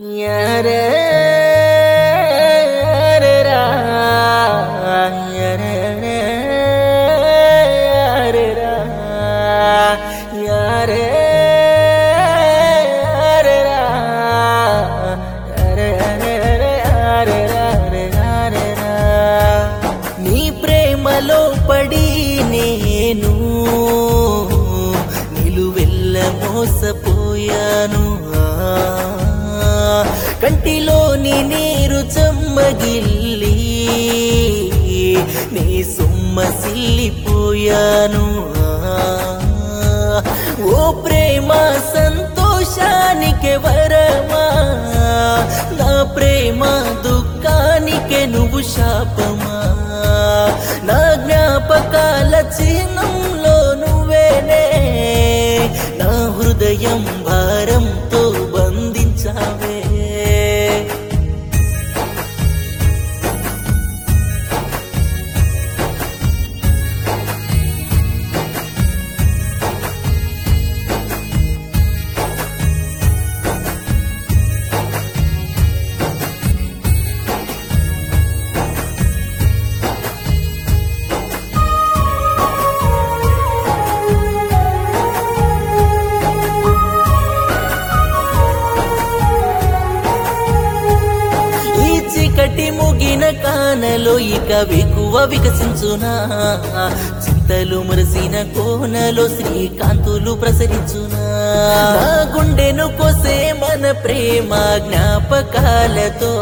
యారే యారే రా, యారే రే, యారే రా, యారే యారే రా, యారే యారే యారే, యారే యారే యారే రా. నీ ప్రేమలో పడి నేను నిలువెల్ల మోసపోయాను ఆ, కంటిలోని నీరు చెమ్మగిల్లి నీ సొమ్మసిల్లిపోయాను ఆ, ఓ ప్రేమ సంతోషానికి వరమా నా ప్రేమ దుఃఖానికి నువ్వు శాపమా నా జ్ఞాపకాల చిహ్నంలో నువ్వేనే నా హృదయం భారంతో బంధించావే ఈ చీకటి ముగిన కానలో ఇక వెకువ వికసించునా చింతలు మురిసిన కోనలో శ్రీకాంతులు ప్రసరించునా నా గుండెను కోసే మన ప్రేమ జ్ఞాపకాలతో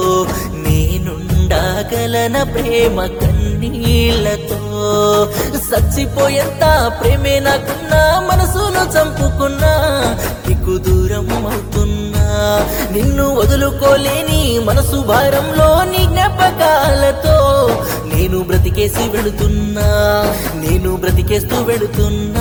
నేనుండగలన ప్రేమ కన్నీళ్లతో సచ్చిపోయేంత ప్రేమే నాకున్నా మనసును చంపుకున్నా నీకు దూరం అవుతున్నా నిన్ను వదులుకోలేని మనసు భారంలో నీ జ్ఞాపకాలతో నేను బ్రతికేసి వెళుతున్నా నేను బ్రతికేస్తూ వెళుతున్నా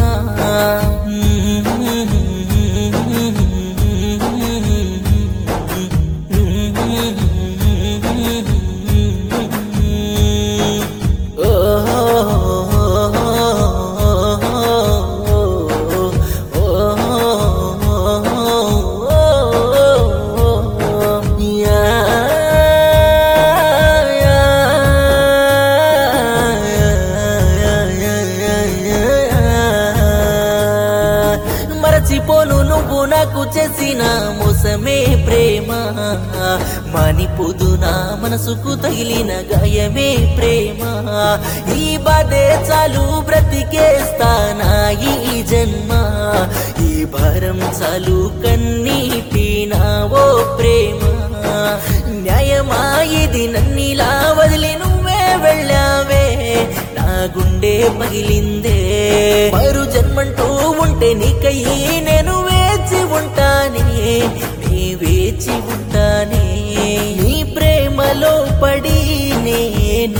మరచిపోను నువ్వు నాకు చేసిన మోసమే ప్రేమ మానిపోదు నా మనసుకు తగిలిన గాయమే ప్రేమ ఈ బాధే చాలు బ్రతికేస్తానా ఈ జన్మ ఈ భారం చాలు కన్నీటినా ఓ ప్రేమ న్యాయమా ఇది నన్నిలా వదిలి నువ్వే వెళ్ళావే నా గుండె పగిలిందే మరు జన్మంటూ ఉంటే నీకయ్యి నేను వేచి ఉంటానే నీ వేచి ఉంటానే నీ ప్రేమలో పడి నేను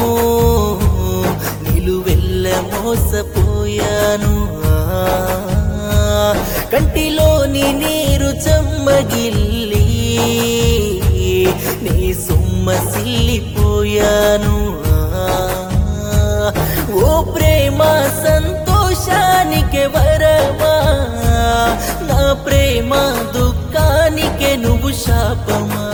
నిలువెల్ల మోసపోయాను ఆ, కంటిలోని నీరు చెమ్మగిల్లి నీ సొమ్మసిల్లిపోయాను ఆ, ఓ ప్రేమ సంతోషానికి వరమా నా ప్రేమ దుఃఖానికి నువ్వు శాపమా